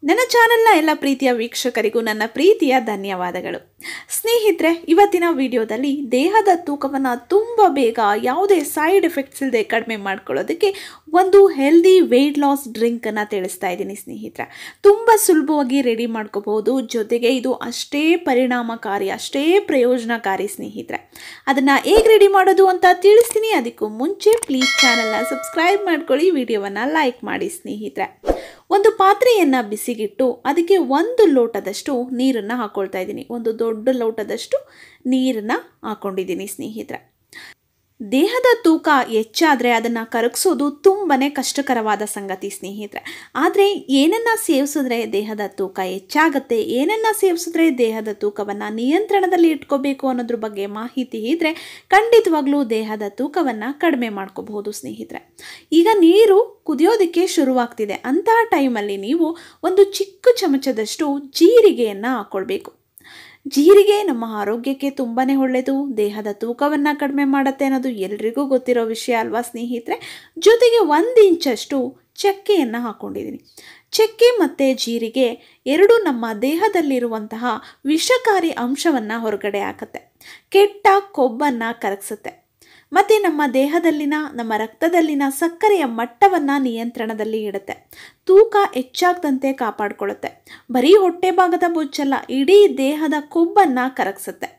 ನನ್ನ ಚಾನೆಲ್ನ ಎಲ್ಲ ಪ್ರೀತಿಯ ವೀಕ್ಷಕರಿಗೂ ನನ್ನ ಪ್ರೀತಿಯ ಧನ್ಯವಾದಗಳು ಸ್ನೇಹಿತರೆ ಇವತ್ತಿನ ವಿಡಿಯೋದಲ್ಲಿ ದೇಹದ ತೂಕವನ್ನು ತುಂಬ ಬೇಗ ಯಾವುದೇ ಸೈಡ್ ಎಫೆಕ್ಟ್ಸ್ ಇಲ್ಲದೆ ಕಡಿಮೆ ಮಾಡ್ಕೊಳ್ಳೋದಕ್ಕೆ ಒಂದು ಹೆಲ್ದಿ ವೆಯ್ಟ್ ಲಾಸ್ ಡ್ರಿಂಕನ್ನು ತಿಳಿಸ್ತಾ ಇದ್ದೀನಿ ಸ್ನೇಹಿತರೆ ತುಂಬ ಸುಲಭವಾಗಿ ರೆಡಿ ಮಾಡ್ಕೋಬಹುದು ಜೊತೆಗೆ ಇದು ಅಷ್ಟೇ ಪರಿಣಾಮಕಾರಿ ಅಷ್ಟೇ ಪ್ರಯೋಜನಕಾರಿ ಸ್ನೇಹಿತರೆ ಅದನ್ನು ಹೇಗೆ ರೆಡಿ ಮಾಡೋದು ಅಂತ ತಿಳಿಸ್ತೀನಿ ಅದಕ್ಕೂ ಮುಂಚೆ ಪ್ಲೀಸ್ ಚಾನಲ್ನ ಸಬ್ಸ್ಕ್ರೈಬ್ ಮಾಡ್ಕೊಳ್ಳಿ ವಿಡಿಯೋವನ್ನು ಲೈಕ್ ಮಾಡಿ ಸ್ನೇಹಿತರೆ ಒಂದು ಪಾತ್ರೆಯನ್ನು ಬಿಸಿಗಿಟ್ಟು ಅದಕ್ಕೆ ಒಂದು ಲೋಟದಷ್ಟು ನೀರನ್ನು ಹಾಕ್ಕೊಳ್ತಾ ಇದ್ದೀನಿ ಒಂದು ದೊಡ್ಡ ಲೋಟದಷ್ಟು ನೀರನ್ನು ಹಾಕ್ಕೊಂಡಿದ್ದೀನಿ ಸ್ನೇಹಿತರೆ ದೇಹದ ತೂಕ ಹೆಚ್ಚಾದರೆ ಅದನ್ನು ಕರಗಿಸೋದು ತುಂಬಾ ಕಷ್ಟಕರವಾದ ಸಂಗತಿ ಸ್ನೇಹಿತರೆ ಆದರೆ ಏನನ್ನು ಸೇವಿಸಿದ್ರೆ ದೇಹದ ತೂಕ ಹೆಚ್ಚಾಗುತ್ತೆ ಏನನ್ನು ಸೇವಿಸಿದ್ರೆ ದೇಹದ ತೂಕವನ್ನು ನಿಯಂತ್ರಣದಲ್ಲಿ ಇಟ್ಕೋಬೇಕು ಅನ್ನೋದ್ರ ಬಗ್ಗೆ ಮಾಹಿತಿ ಇದ್ದರೆ ಖಂಡಿತವಾಗ್ಲೂ ದೇಹದ ತೂಕವನ್ನು ಕಡಿಮೆ ಮಾಡ್ಕೋಬಹುದು ಸ್ನೇಹಿತರೆ ಈಗ ನೀರು ಕುದಿಯೋದಕ್ಕೆ ಶುರುವಾಗ್ತಿದೆ ಅಂತಹ ಟೈಮಲ್ಲಿ ನೀವು ಒಂದು ಚಿಕ್ಕ ಚಮಚದಷ್ಟು ಜೀರಿಗೆಯನ್ನು ಹಾಕ್ಕೊಳ್ಬೇಕು ಜೀರಿಗೆ ನಮ್ಮ ಆರೋಗ್ಯಕ್ಕೆ ತುಂಬಾ ಒಳ್ಳೆಯದು ದೇಹದ ತೂಕವನ್ನು ಕಡಿಮೆ ಮಾಡುತ್ತೆ ಅನ್ನೋದು ಎಲ್ರಿಗೂ ಗೊತ್ತಿರೋ ವಿಷಯ ಅಲ್ವಾ ಸ್ನೇಹಿತರೆ ಜೊತೆಗೆ ಒಂದು ಇಂಚಷ್ಟು ಚಕ್ಕೆಯನ್ನು ಹಾಕ್ಕೊಂಡಿದ್ದೀನಿ ಚಕ್ಕೆ ಮತ್ತು ಜೀರಿಗೆ ಎರಡು ನಮ್ಮ ದೇಹದಲ್ಲಿರುವಂತಹ ವಿಷಕಾರಿ ಅಂಶವನ್ನು ಹೊರಗಡೆ ಹಾಕುತ್ತೆ ಕೆಟ್ಟ ಕೊಬ್ಬನ್ನು ಕರಗಿಸುತ್ತೆ ಮತ್ತು ನಮ್ಮ ದೇಹದಲ್ಲಿನ ನಮ್ಮ ರಕ್ತದಲ್ಲಿನ ಸಕ್ಕರೆಯ ಮಟ್ಟವನ್ನು ನಿಯಂತ್ರಣದಲ್ಲಿ ಇಡುತ್ತೆ ತೂಕ ಹೆಚ್ಚಾಗದಂತೆ ಕಾಪಾಡಿಕೊಳ್ಳುತ್ತೆ ಬರೀ ಹೊಟ್ಟೆ ಭಾಗದ ಬೊಜ್ಜಲ್ಲ ಇಡೀ ದೇಹದ ಕೊಬ್ಬನ್ನು ಕರಗಿಸುತ್ತೆ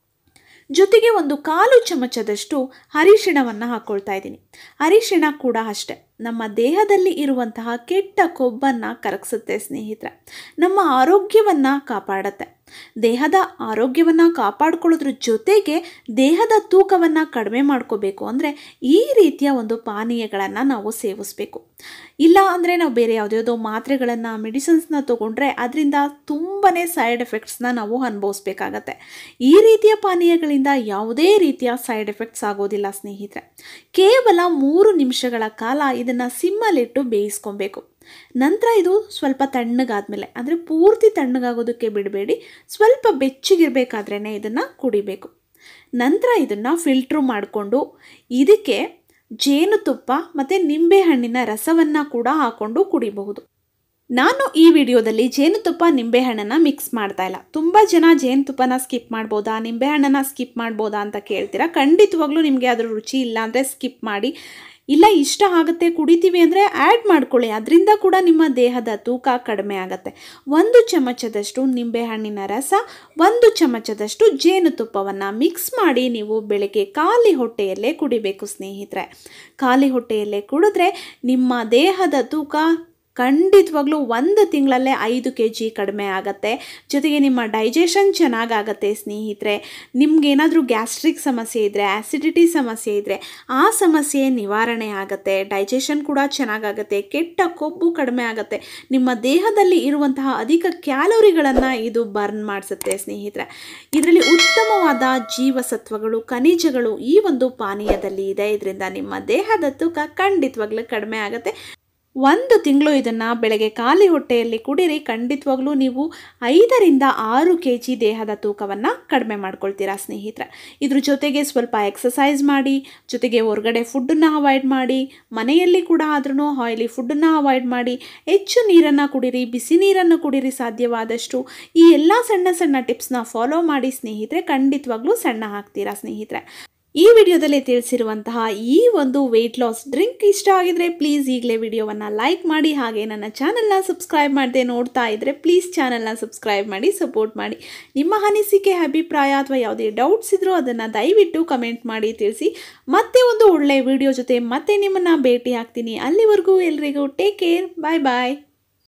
ಜೊತೆಗೆ ಒಂದು ಕಾಲು ಚಮಚದಷ್ಟು ಅರಿಶಿಣವನ್ನು ಹಾಕ್ಕೊಳ್ತಾ ಇದ್ದೀನಿ ಅರಿಶಿಣ ಕೂಡ ಅಷ್ಟೆ ನಮ್ಮ ದೇಹದಲ್ಲಿ ಇರುವಂತಹ ಕೆಟ್ಟ ಕೊಬ್ಬನ್ನು ಕರಗಿಸುತ್ತೆ ಸ್ನೇಹಿತರೆ ನಮ್ಮ ಆರೋಗ್ಯವನ್ನು ಕಾಪಾಡುತ್ತೆ ದೇಹದ ಆರೋಗ್ಯವನ್ನು ಕಾಪಾಡ್ಕೊಳ್ಳೋದ್ರ ಜೊತೆಗೆ ದೇಹದ ತೂಕವನ್ನು ಕಡಿಮೆ ಮಾಡ್ಕೋಬೇಕು ಅಂದರೆ ಈ ರೀತಿಯ ಒಂದು ಪಾನೀಯಗಳನ್ನು ನಾವು ಸೇವಿಸಬೇಕು ಇಲ್ಲ ಅಂದರೆ ನಾವು ಬೇರೆ ಯಾವುದ್ಯಾವುದೋ ಮಾತ್ರೆಗಳನ್ನು ಮೆಡಿಸಿನ್ಸ್ನ ತೊಗೊಂಡ್ರೆ ಅದರಿಂದ ತುಂಬಾ ಸೈಡ್ ಎಫೆಕ್ಟ್ಸ್ನ ನಾವು ಅನುಭವಿಸ್ಬೇಕಾಗತ್ತೆ ಈ ರೀತಿಯ ಪಾನೀಯಗಳಿಂದ ಯಾವುದೇ ರೀತಿಯ ಸೈಡ್ ಎಫೆಕ್ಟ್ಸ್ ಆಗೋದಿಲ್ಲ ಸ್ನೇಹಿತರೆ ಕೇವಲ ಮೂರು ನಿಮಿಷಗಳ ಕಾಲ ಇದನ್ನು ಸಿಮ್ಮಲ್ಲಿಟ್ಟು ಬೇಯಿಸ್ಕೊಬೇಕು ನಂತರ ಇದು ಸ್ವಲ್ಪ ತಣ್ಣಗಾದ್ಮೇಲೆ ಅಂದರೆ ಪೂರ್ತಿ ತಣ್ಣಗಾಗೋದಕ್ಕೆ ಬಿಡಬೇಡಿ ಸ್ವಲ್ಪ ಬೆಚ್ಚಗಿರಬೇಕಾದ್ರೇ ಇದನ್ನು ಕುಡಿಬೇಕು ನಂತರ ಇದನ್ನು ಫಿಲ್ಟ್ರು ಮಾಡಿಕೊಂಡು ಇದಕ್ಕೆ ಜೇನುತುಪ್ಪ ಮತ್ತು ನಿಂಬೆಹಣ್ಣಿನ ರಸವನ್ನು ಕೂಡ ಹಾಕ್ಕೊಂಡು ಕುಡಿಬಹುದು ನಾನು ಈ ವಿಡಿಯೋದಲ್ಲಿ ಜೇನುತುಪ್ಪ ನಿಂಬೆಹಣ್ಣನ್ನು ಮಿಕ್ಸ್ ಮಾಡ್ತಾ ಇಲ್ಲ ತುಂಬ ಜನ ಜೇನುತುಪ್ಪನ ಸ್ಕಿಪ್ ಮಾಡ್ಬೋದಾ ನಿಂಬೆಹಣ್ಣನ್ನು ಸ್ಕಿಪ್ ಮಾಡ್ಬೋದಾ ಅಂತ ಕೇಳ್ತೀರಾ ಖಂಡಿತವಾಗ್ಲೂ ನಿಮಗೆ ಅದರ ರುಚಿ ಇಲ್ಲ ಅಂದರೆ ಸ್ಕಿಪ್ ಮಾಡಿ ಇಲ್ಲ ಇಷ್ಟ ಆಗುತ್ತೆ ಕುಡಿತೀವಿ ಅಂದರೆ ಆ್ಯಡ್ ಮಾಡ್ಕೊಳ್ಳಿ ಅದರಿಂದ ಕೂಡ ನಿಮ್ಮ ದೇಹದ ತೂಕ ಕಡಿಮೆ ಆಗುತ್ತೆ ಒಂದು ಚಮಚದಷ್ಟು ನಿಂಬೆಹಣ್ಣಿನ ರಸ ಒಂದು ಚಮಚದಷ್ಟು ಜೇನುತುಪ್ಪವನ್ನು ಮಿಕ್ಸ್ ಮಾಡಿ ನೀವು ಬೆಳಗ್ಗೆ ಖಾಲಿ ಹೊಟ್ಟೆಯಲ್ಲೇ ಕುಡಿಬೇಕು ಸ್ನೇಹಿತರೆ ಖಾಲಿ ಹೊಟ್ಟೆಯಲ್ಲೇ ಕುಡಿದ್ರೆ ನಿಮ್ಮ ದೇಹದ ತೂಕ ಖಂಡಿತವಾಗ್ಲೂ ಒಂದು ತಿಂಗಳಲ್ಲೇ ಐದು ಕೆ ಜಿ ಕಡಿಮೆ ಆಗುತ್ತೆ ಜೊತೆಗೆ ನಿಮ್ಮ ಡೈಜೆಷನ್ ಚೆನ್ನಾಗಾಗತ್ತೆ ಸ್ನೇಹಿತರೆ ನಿಮ್ಗೇನಾದರೂ ಗ್ಯಾಸ್ಟ್ರಿಕ್ ಸಮಸ್ಯೆ ಇದ್ದರೆ ಆ್ಯಸಿಡಿಟಿ ಸಮಸ್ಯೆ ಇದ್ದರೆ ಆ ಸಮಸ್ಯೆ ನಿವಾರಣೆ ಆಗುತ್ತೆ ಡೈಜೆಷನ್ ಕೂಡ ಚೆನ್ನಾಗಾಗುತ್ತೆ ಕೆಟ್ಟ ಕೊಬ್ಬು ಕಡಿಮೆ ಆಗುತ್ತೆ ನಿಮ್ಮ ದೇಹದಲ್ಲಿ ಇರುವಂತಹ ಅಧಿಕ ಕ್ಯಾಲೋರಿಗಳನ್ನು ಇದು ಬರ್ನ್ ಮಾಡಿಸುತ್ತೆ ಸ್ನೇಹಿತರೆ ಇದರಲ್ಲಿ ಉತ್ತಮವಾದ ಜೀವಸತ್ವಗಳು ಖನಿಜಗಳು ಈ ಒಂದು ಪಾನೀಯದಲ್ಲಿ ಇದೆ ಇದರಿಂದ ನಿಮ್ಮ ದೇಹದ ತೂಕ ಖಂಡಿತವಾಗ್ಲೂ ಕಡಿಮೆ ಆಗುತ್ತೆ ಒಂದು ತಿಂಗಳು ಇದನ್ನು ಬೆಳಗ್ಗೆ ಖಾಲಿ ಹೊಟ್ಟೆಯಲ್ಲಿ ಕುಡಿರಿ ಖಂಡಿತವಾಗ್ಲೂ ನೀವು ಐದರಿಂದ ಆರು ಕೆ ಜಿ ದೇಹದ ತೂಕವನ್ನು ಕಡಿಮೆ ಮಾಡ್ಕೊಳ್ತೀರಾ ಸ್ನೇಹಿತರೆ ಇದ್ರ ಜೊತೆಗೆ ಸ್ವಲ್ಪ ಎಕ್ಸಸೈಸ್ ಮಾಡಿ ಜೊತೆಗೆ ಹೊರಗಡೆ ಫುಡ್ಡನ್ನು ಅವಾಯ್ಡ್ ಮಾಡಿ ಮನೆಯಲ್ಲಿ ಕೂಡ ಆದ್ರೂ ಆಯಿಲಿ ಫುಡ್ಡನ್ನು ಅವಾಯ್ಡ್ ಮಾಡಿ ಹೆಚ್ಚು ನೀರನ್ನು ಕುಡಿರಿ ಬಿಸಿ ನೀರನ್ನು ಕುಡಿರಿ ಸಾಧ್ಯವಾದಷ್ಟು ಈ ಎಲ್ಲ ಸಣ್ಣ ಸಣ್ಣ ಟಿಪ್ಸ್ನ ಫಾಲೋ ಮಾಡಿ ಸ್ನೇಹಿತರೆ ಖಂಡಿತವಾಗ್ಲೂ ಸಣ್ಣ ಆಗ್ತೀರಾ ಸ್ನೇಹಿತರೆ ಈ ವಿಡಿಯೋದಲ್ಲಿ ತಿಳಿಸಿರುವಂತಹ ಈ ಒಂದು ವೆಯ್ಟ್ ಲಾಸ್ ಡ್ರಿಂಕ್ ಇಷ್ಟ ಆಗಿದ್ರೆ ಪ್ಲೀಸ್ ಈಗಲೇ ವಿಡಿಯೋವನ್ನು ಲೈಕ್ ಮಾಡಿ ಹಾಗೆ ನನ್ನ ಚಾನಲ್ನ ಸಬ್ಸ್ಕ್ರೈಬ್ ಮಾಡದೆ ನೋಡ್ತಾ ಇದ್ದರೆ ಪ್ಲೀಸ್ ಚಾನಲ್ನ ಸಬ್ಸ್ಕ್ರೈಬ್ ಮಾಡಿ ಸಪೋರ್ಟ್ ಮಾಡಿ ನಿಮ್ಮ ಅನಿಸಿಕೆ ಅಭಿಪ್ರಾಯ ಅಥವಾ ಯಾವುದೇ ಡೌಟ್ಸ್ ಇದ್ರೂ ಅದನ್ನು ದಯವಿಟ್ಟು ಕಮೆಂಟ್ ಮಾಡಿ ತಿಳಿಸಿ ಮತ್ತೆ ಒಂದು ಒಳ್ಳೆಯ ವಿಡಿಯೋ ಜೊತೆ ಮತ್ತೆ ನಿಮ್ಮನ್ನು ಭೇಟಿ ಆಗ್ತೀನಿ ಅಲ್ಲಿವರೆಗೂ ಎಲ್ರಿಗೂ ಟೇಕ್ ಕೇರ್ ಬಾಯ್ ಬಾಯ್